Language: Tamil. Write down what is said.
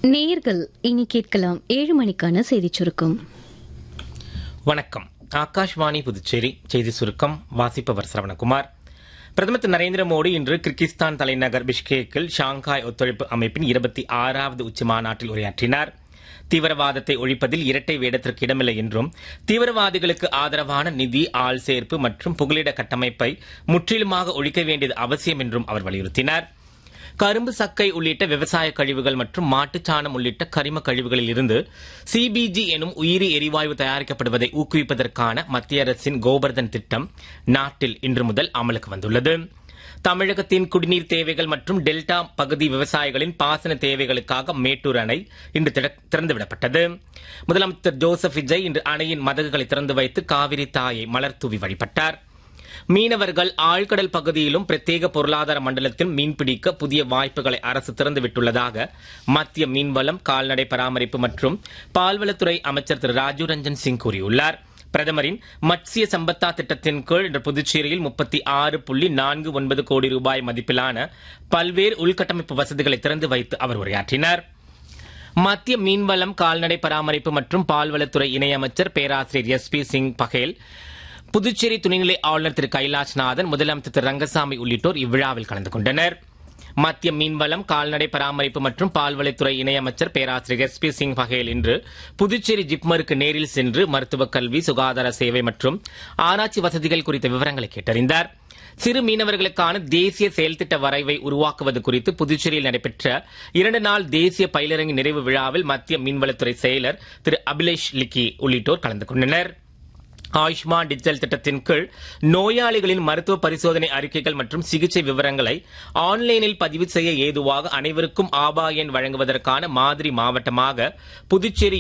நேயர்கள் இனி கேட்கலாம் ஏழு மணிக்கான செய்திச் சுருக்கம் வணக்கம் ஆகாஷ்வாணி புதுச்சேரி செய்தி சுருக்கம் வாசிப்பவர் சரவணகுமார் பிரதமர் திரு நரேந்திர மோடி இன்று கிர்கிஸ்தான் தலைநகர் பிஷ்கேக்கில் ஷாங்காய் ஒத்துழைப்பு அமைப்பின் இருபத்தி ஆறாவது உச்சி மாநாட்டில் உரையாற்றினார் தீவிரவாதத்தை ஒழிப்பதில் இரட்டை வேடத்திற்கு இடமில்லை என்றும் தீவிரவாதிகளுக்கு ஆதரவான நிதி ஆள் சேர்ப்பு மற்றும் புகலிட கட்டமைப்பை முற்றிலுமாக ஒழிக்க வேண்டியது அவசியம் என்றும் அவர் வலியுறுத்தினார் கரும்பு சக்கை உள்ளிட்ட விவசாய கழிவுகள் மற்றும் மாட்டுச்சாணம் உள்ளிட்ட கரிம கழிவுகளில் இருந்து சிபிஜி எனும் உயிரி எரிவாயு தயாரிக்கப்படுவதை ஊக்குவிப்பதற்கான மத்திய அரசின் கோபர்தன் திட்டம் நாட்டில் இன்று முதல் அமலுக்கு வந்துள்ளது தமிழகத்தின் குடிநீர் தேவைகள் மற்றும் டெல்டா பகுதி விவசாயிகளின் பாசன தேவைகளுக்காக மேட்டூர் அணை இன்று திற- திறந்துவிடப்பட்டது முதலமைச்சர் ஜோசப் விஜய் இன்று அணையின் மதகுகளை திறந்து வைத்து காவிரி தாயை மலர் தூவி வழிபட்டார் மீனவர்கள் ஆழ்கடல் பகுதியிலும் பிரத்யேக பொருளாதார மண்டலத்திலும் மீன்பிடிக்க புதிய வாய்ப்புகளை அரசு திறந்துவிட்டுள்ளதாக மத்திய மீன்வளம் கால்நடை பராமரிப்பு மற்றும் பால்வளத்துறை அமைச்சர் திரு ராஜீவ் ரஞ்சன் சிங் கூறியுள்ளார் பிரதமரின் மத்சிய சம்பத்தா திட்டத்தின் கீழ் இன்று புதுச்சேரியில் முப்பத்தி ஆறு புள்ளி நான்கு ஒன்பது கோடி ரூபாய் மதிப்பிலான பல்வேறு உள்கட்டமைப்பு வசதிகளை திறந்து வைத்து அவர் உரையாற்றினார் மத்திய மீன்வளம் கால்நடை பராமரிப்பு மற்றும் பால்வளத்துறை இணையமைச்சர் பேராசிரியர் எஸ் பி சிங் பகேல் புதுச்சேரி துணைநிலை ஆளுநர் திரு கைலாஷ்நாதன் முதலமைச்சர் திரு ரங்கசாமி உள்ளிட்டோர் இவ்விழாவில் கலந்து கொண்டனர் மத்திய மீன்வளம் கால்நடை பராமரிப்பு மற்றும் பால்வளத்துறை இணையமைச்சர் பேராசிரியர் எஸ் பி சிங் பகேல் இன்று புதுச்சேரி ஜிப்மருக்கு நேரில் சென்று மருத்துவக் கல்வி சுகாதார சேவை மற்றும் ஆராய்ச்சி வசதிகள் குறித்த விவரங்களை கேட்டறிந்தார் சிறு மீனவர்களுக்கான தேசிய செயல்திட்ட வரைவை உருவாக்குவது குறித்து புதுச்சேரியில் நடைபெற்ற இரண்டு நாள் தேசிய பயிலரங்கு நிறைவு விழாவில் மத்திய மீன்வளத்துறை செயலர் திரு அபிலேஷ் லிக்கி உள்ளிட்டோர் கலந்து கொண்டனர் ஆயுஷ்மான் டிஜிட்டல் திட்டத்தின் கீழ் நோயாளிகளின் மருத்துவ பரிசோதனை அறிக்கைகள் மற்றும் சிகிச்சை விவரங்களை ஆன்லைனில் பதிவு செய்ய ஏதுவாக அனைவருக்கும் ஆபா எண் வழங்குவதற்கான மாதிரி மாவட்டமாக புதுச்சேரி